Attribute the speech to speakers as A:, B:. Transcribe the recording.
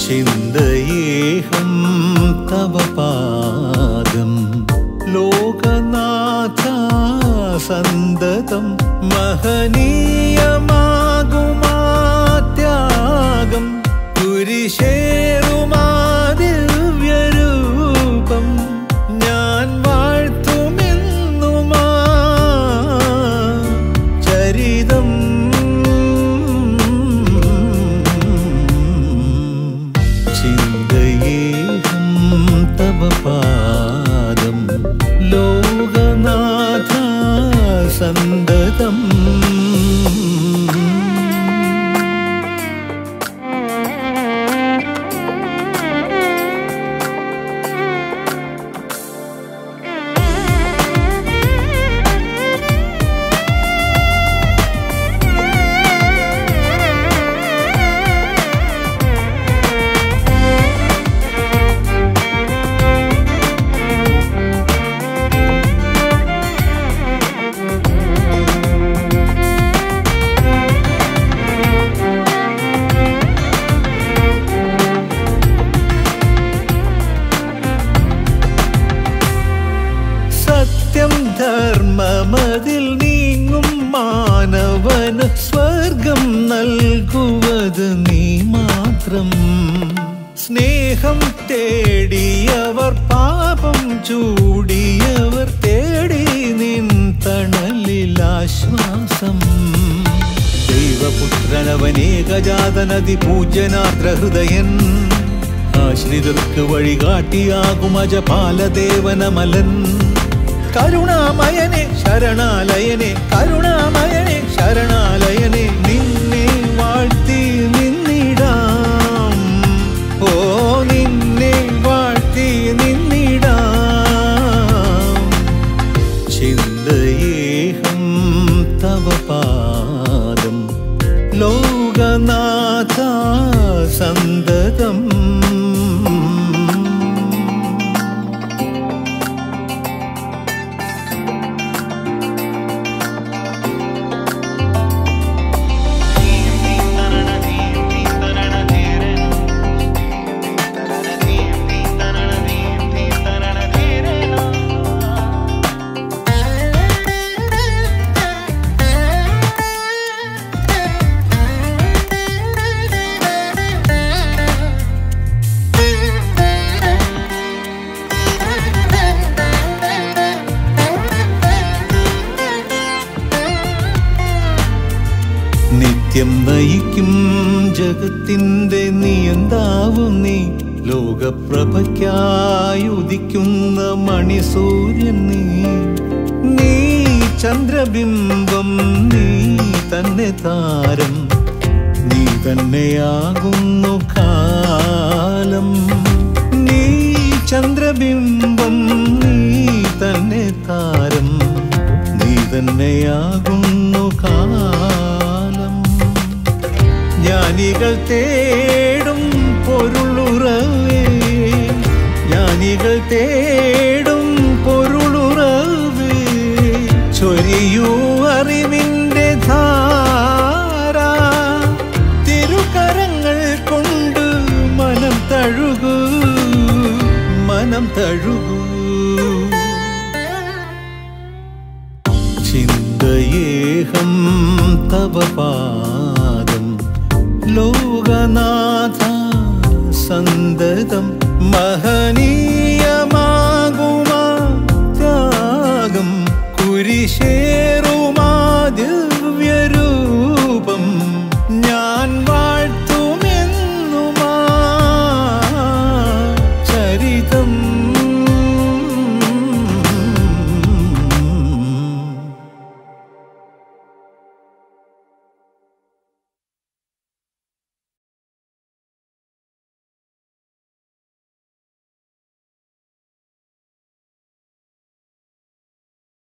A: ചിന്തയേഹം തവ പാദം ലോകനാഥ സന്തതം മഹനീയമാകുമാത്യാഗം കുരിശേറുമാ ദിവ്യരൂപം ഞാൻ വാഴ്ത്തുമെന്നുമാ ചരിതം ചിന്തയേഹം തവ പാദം ലോകനാഥ സന്തതം സത്യം ധർമ്മമതിൽ നീങ്ങും മാനവന് സ്വർഗം നൽകുവത് നീ മാത്രം സ്നേഹം തേടിയവർ പാപം ചൂടിയവർ തേടി നിൻ തണലിൽ ആശ്വാസം ദൈവപുത്രനവനേകജാതനതി പൂജ്യനാദ്ര ഹൃദയൻ ആശ്രിതർക്ക് വഴികാട്ടിയാകും അജപാലദേവനമലൻ കരുണാമയനെ ശരണാലയനെ കരുണാമയനെ ശരണാലയനെ നിന്നെ വാഴ്ത്തി നിന്നിടാം ഓ നിന്നെ വാഴ്ത്തി നിന്നിടാം ചിന്തയേഹം തവ പാദം ലോകനാഥ സന്തതം നിത്യം നയിക്കും ജഗത്തിന്റെ നിയന്താവും നീ ലോകപ്രഭയ്ക്കായി ഉദിക്കുന്ന മണിസൂര്യൻ നീ നീ ചന്ദ്രബിംബം നീ തന്നെ താരം നീ തന്നെയാകുന്നു കാലം നീ ചന്ദ്രബിംബം നീ തന്നെ താരം നീ തന്നെയാകുന്നു കാലം ജ്ഞാനികൾ തേടും പൊരുളുറവേ ജ്ഞാനികൾ തേടും പൊരുളുറവേ ചൊരിയൂ അറിവിൻ്റെ ധാര തിരുകരങ്ങൾ കൊണ്ട് മനം തഴുകൂ മനം തഴുകൂ ചിന്തയേഹം തവ പാദം ലോകനാഥ സന്തതം മഹനീയ